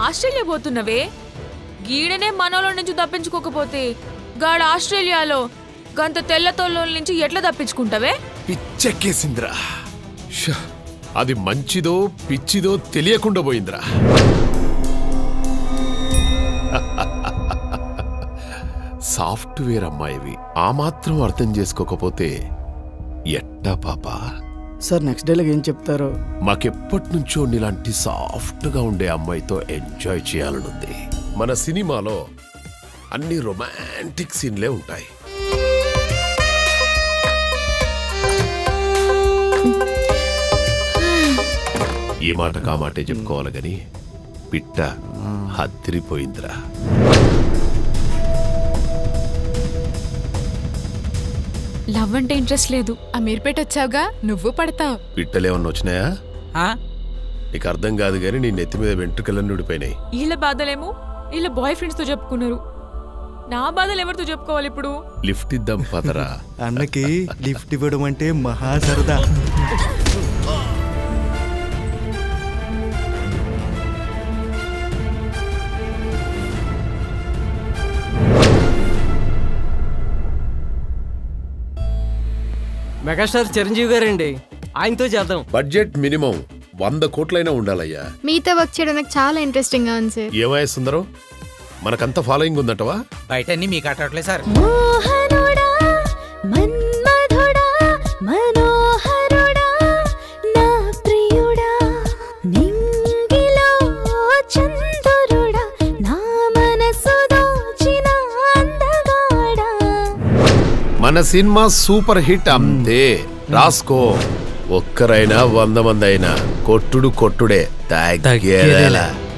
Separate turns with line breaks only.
Australia పోతున్నవే గీడనే మనోళ్ళ నుంచి తప్పించుకోకపోతే గాడ ఆస్ట్రేలియాలో గంత తెల్లతోళ్ళ నుంచి ఎట్లా తప్పించుకుంటావే
పిచ్చెక్కేసిందిరా ష, అది మంచిదో పిచ్చిదో తెలియకుండా పోయిందిరా సాఫ్ట్వేర్ అమ్మాయివి ఆ మాత్రం అర్థం చేసుకోకపోతే ఎట్టా పాపా
సార్ నెక్స్ట్ డేలకు ఏం చెప్తారో
మాకెప్పటి నుంచో నీలాంటి సాఫ్ట్గా ఉండే అమ్మాయితో ఎంజాయ్ చేయాలనుంది మన సినిమాలో అన్ని రొమాంటిక్ సీన్లే ఉంటాయి ఈ మాట కామాటే చెప్పుకోవాలి గాని పిట్ట హద్దిరిపోయిందిరా
లవ్ అంటే ఇంట్రెస్ట్ లేదు
అమీర్పేట వచ్చావుగా నువ్వు పడతావు
పిట్టలేమన్నా వచ్చినాయా
ఆ?
నీకు అర్థం కాదు కానీ నీ నెత్తి మీద వెంట్రుకలన్నీ ఊడిపోయినాయి
వీళ్ళ బాధలేమో వీళ్ళ బాయ్ ఫ్రెండ్స్ తో చెప్పుకున్నారు నా బాధలు ఎవరితో చెప్పుకోవాలి ఇప్పుడు
లిఫ్ట్ ఇద్దాం పదరా
అన్నకి లిఫ్ట్ ఇవ్వడం అంటే మహా సరదా
మెగాస్టార్ చిరంజీవి గారండి ఆయనతో చేద్దాం
బడ్జెట్ మినిమం వంద కోట్లైనా ఉండాలయ్యా
మీతో వర్క్ చేయడం నాకు చాలా ఇంట్రెస్టింగ్ గా ఉంది సార్
ఏమయ్య సుందరం మనకంత ఫాలోయింగ్ ఉందంటవా
బయట అన్ని మీకు అట్టట్లే సార్
మోహనుడా మన్మధుడా మనోహరుడా నా ప్రియుడా నింగిలో చంద్రుడా నా మనసు దోచిన అందగాడా
మన సినిమా సూపర్ హిట్ అంతే రాసుకో ఒక్కరైనా వంద మంది అయినా కొట్టుడు కొట్టుడే తగ్గేదేలా